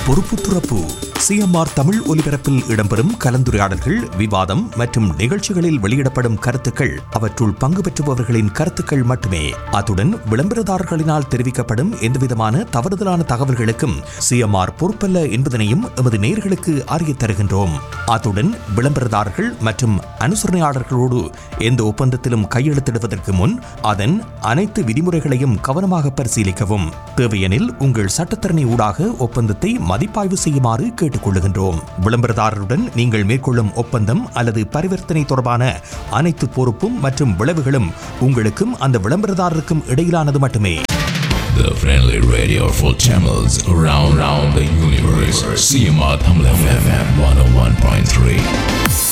பொறுப்பு துறப்பு சிஎம்ஆர் தமிழ் ஒலிபரப்பில் இடம்பெறும் கலந்துரையாடல்கள் விவாதம் மற்றும் நிகழ்ச்சிகளில் வெளியிடப்படும் கருத்துக்கள் அவற்றுள் பங்கு பெற்றுபவர்களின் கருத்துக்கள் மட்டுமே அத்துடன் விளம்பரதாரர்களினால் தெரிவிக்கப்படும் எந்தவிதமான தவறுதலான தகவல்களுக்கும் சிஎம்ஆர் பொறுப்பல்ல என்பதனையும் எமது நேயர்களுக்கு அறியத் தருகின்றோம் அத்துடன் விளம்பரதாரர்கள் மற்றும் அனுசரணையாளர்களோடு எந்த ஒப்பந்தத்திலும் கையெழுத்திடுவதற்கு முன் அதன் அனைத்து விதிமுறைகளையும் கவனமாக பரிசீலிக்கவும் தேவையெனில் உங்கள் சட்டத்தரணி ஊடாக ஒப்பந்தத்தை மதிப்பாய்வு செய்யுமாறு கேட்டுக்கொள்ளுகின்றோம் விளம்பரதாரருடன் நீங்கள் மேற்கொள்ளும் ஒப்பந்தம் அல்லது பரிவர்த்தனை தொடர்பான அனைத்து பொறுப்பும் மற்றும் விளைவுகளும் உங்களுக்கும் அந்த விளம்பரதாரருக்கும் இடையிலானது மட்டுமே The friendly radio for channels around, around the universe. CMR Tamil FM 101.3.